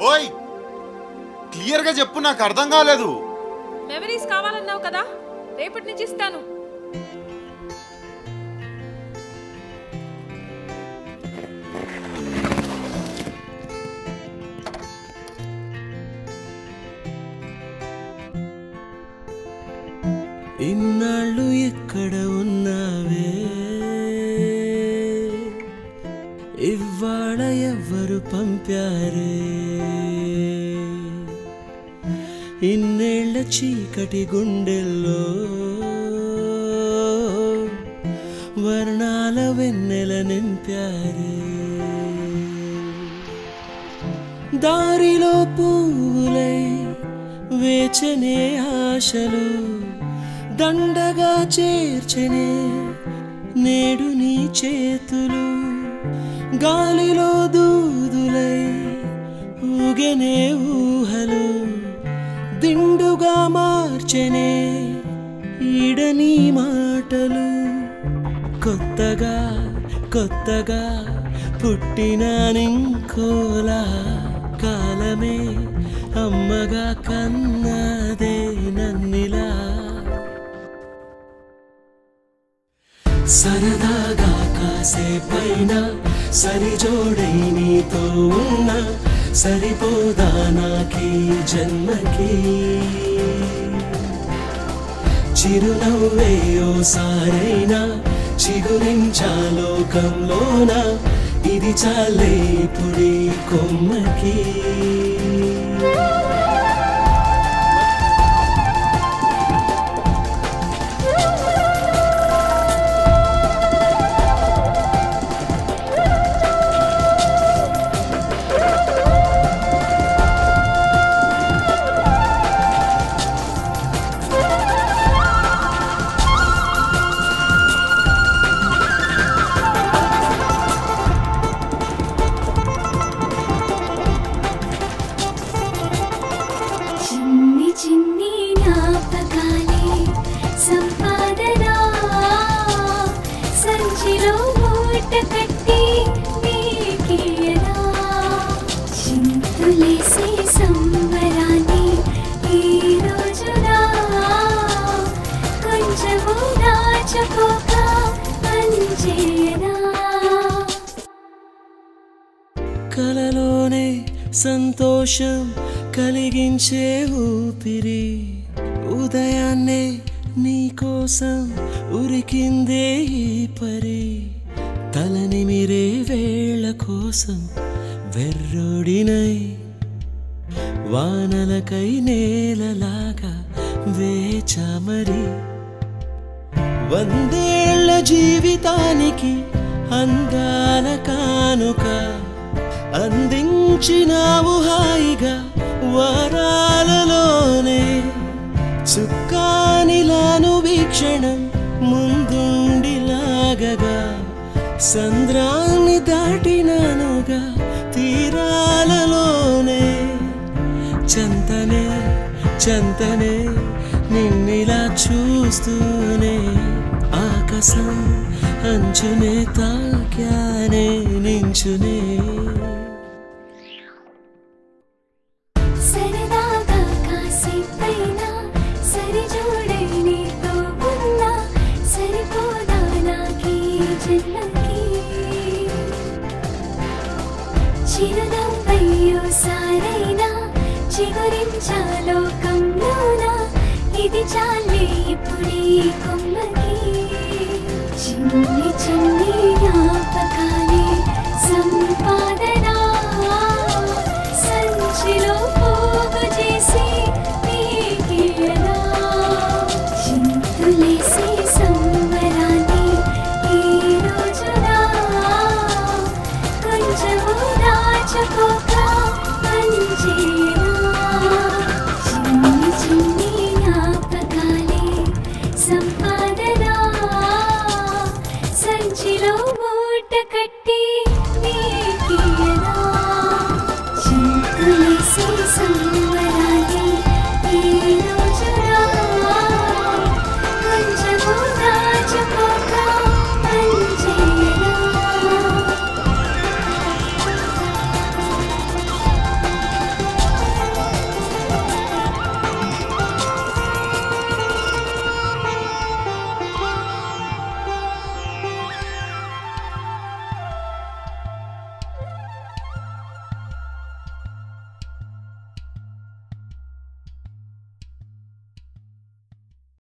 ఓయ్ క్లియర్ గా చెప్పు నాకు అర్థం కాలేదు మెమరీస్ కావాలన్నావు కదా రేపటి నుంచి ఇస్తాను ఇన్నాళ్ళు ఎక్కడ ఉన్నావే ఇవాళ ఎవ్వరు పంపారే ఇన్నేళ్ల చీకటి గుండెల్లో వర్ణాల వెన్నెల నింపారే దారిలో పూలై వేచనే ఆశలు దండగా చేర్చనే నేడు నీ చేతులు గాలిలో దూదులై ఊగెనే ఊహలు దిండుగా మార్చెనే ఈడని మాటలు కొత్తగా కొత్తగా పుట్టిన నింకోలా కాలమే అమ్మగా కన్నదే నన్నిలా సరదాగా కాసేపైన సరిజోడై నీతో ఉన్న సరిపోదా నాకీ జన్మకి చిరునవ్వే ఓసారైనా చిగురించాలోకంలోన ఇది చాలే పుడి కొమ్మకి చిన్ని చిన్ని జ్ఞాపకాలే సంపాదన సంచిలో మూట కట్టి నీకియనా చింతులేసే సంబరాన్ని ఈ రోజున కొంచెము దాచుకోక అంచేయనా కలలోనే సంతోషం కలిగించే ఊపిరి ఉదయాన్నే నీకోసం ఉరికిందే ఈ పరి తలనిమిరే వేళ కోసం వెర్రోడినై వానలకై నేలలాగా వేచామరి వందేళ్ల జీవితానికి అందాల కానుక అందించినావు హాయిగా వరాలలోనే చుక్కానిలాను వీక్షణం ముందుండిలాగగా సంద్రాన్ని దాటినానుగా తీరాలలోనే చంతనే చంతనే నిన్నిలా చూస్తూనే ఆకాశం అంచునే తాక్యానే నించునే సరదాగా కాసేపైనా సరిజోడై నీతో ఉన్నా సరిపోదా నాకీ జన్మకి చిరునవ్వయ్యో సారైనా చిగురించాలోకంలోన ఇది చాలే ఇప్పుడీ కొమ్మకి చిన్ని చిన్ని జ్ఞాపకాలే సంపాదన సంచిలో పోగు చేసి నీకియనా చింతులేసే సంబరాన్ని ఈ రోజున కొంచెము దాచుకోక అంచేనా చిన్ని చిన్ని జ్ఞాపకాలే సంపాదన సంచిలో మూట కట్టి నీకియనా చింతులేసే సంబరాన్ని